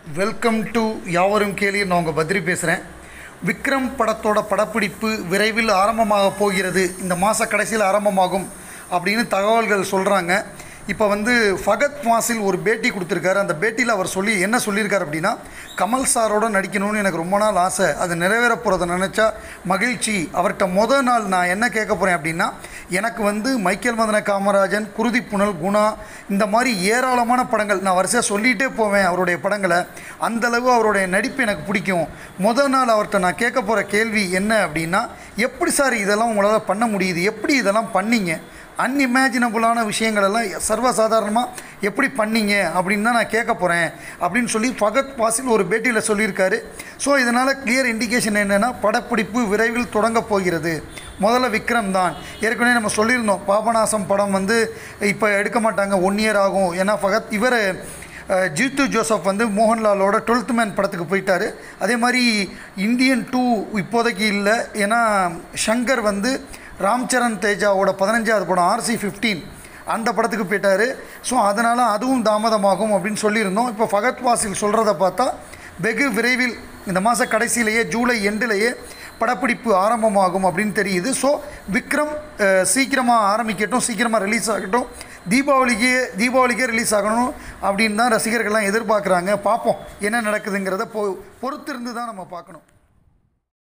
welcome to யாவரும் கேளீர் நான் உங்கள் பத்ரி பேசுகிறேன் விக்ரம் படத்தோட படப்பிடிப்பு விரைவில் ஆரம்பமாக போகிறது இந்த மாத கடைசியில் ஆரம்பமாகும் அப்படின்னு தகவல்கள் சொல்கிறாங்க இப்போ வந்து ஃபகத் ஃபாசில் ஒரு பேட்டி கொடுத்துருக்காரு அந்த பேட்டியில் அவர் சொல்லி என்ன சொல்லியிருக்காரு அப்படின்னா கமல் சாரோட நடிக்கணும்னு எனக்கு ரொம்ப நாள் ஆசை அது நிறைவேற போகிறத நினச்சா மகிழ்ச்சி அவர்கிட்ட முத நாள் நான் என்ன கேட்க போகிறேன் அப்படின்னா எனக்கு வந்து மைக்கேல் மதன காமராஜன் குருதி புனல் குணா இந்த மாதிரி ஏராளமான படங்கள் நான் வரிசையாக சொல்லிகிட்டே போவேன் அவருடைய படங்களை அந்தளவு அவருடைய நடிப்பு எனக்கு பிடிக்கும் முத நாள் அவர்கிட்ட நான் கேட்க போகிற கேள்வி என்ன அப்படின்னா எப்படி சார் இதெல்லாம் உங்களால் பண்ண முடியுது எப்படி இதெல்லாம் பண்ணீங்க அன்இமேஜினபுளான விஷயங்களெல்லாம் சர்வசாதாரணமாக எப்படி பண்ணீங்க அப்படின்னு தான் நான் கேட்க போகிறேன் அப்படின்னு சொல்லி ஃபகத் பாசில் ஒரு பேட்டியில் சொல்லியிருக்காரு ஸோ இதனால் கிளியர் இண்டிகேஷன் என்னென்னா படப்பிடிப்பு விரைவில் தொடங்க போகிறது முதல்ல விக்ரம் தான் ஏற்கனவே நம்ம சொல்லியிருந்தோம் பாபநாசம் படம் வந்து இப்போ எடுக்க மாட்டாங்க ஒன் இயர் ஆகும் ஏன்னா ஃபகத் இவர் அஹ், ஜீத்து ஜோசப் வந்து மோகன்லாலோட டுவெல்த் மேன் படத்துக்கு போயிட்டார் அதே மாதிரி இந்தியன் டூ இப்போதைக்கு இல்லை ஏன்னா ஷங்கர் வந்து ராம்சரண் தேஜாவோட பதினஞ்சாவது படம் ஆர்சி ஃபிஃப்டீன் அந்த படத்துக்கு போயிட்டார் ஸோ அதனால் அதுவும் தாமதமாகும் அப்படின்னு சொல்லியிருந்தோம் இப்போ ஃபகத் வாசில் சொல்கிறத பார்த்தா வெகு விரைவில் இந்த மாத கடைசியிலேயே ஜூலை எண்டிலேயே படப்பிடிப்பு ஆரம்பமாகும் அப்படின்னு தெரியுது ஸோ விக்ரம் அஹ், சீக்கிரமாக ஆரம்பிக்கட்டும் சீக்கிரமாக ரிலீஸ் ஆகட்டும் தீபாவளிக்கே தீபாவளிக்கே ரிலீஸ் ஆகணும் அப்படின்னு தான் ரசிகர்கள்லாம் எதிர்பார்க்குறாங்க பார்ப்போம் என்ன நடக்குதுங்கிறத பொ பொறுத்திருந்து தான் நம்ம பார்க்கணும்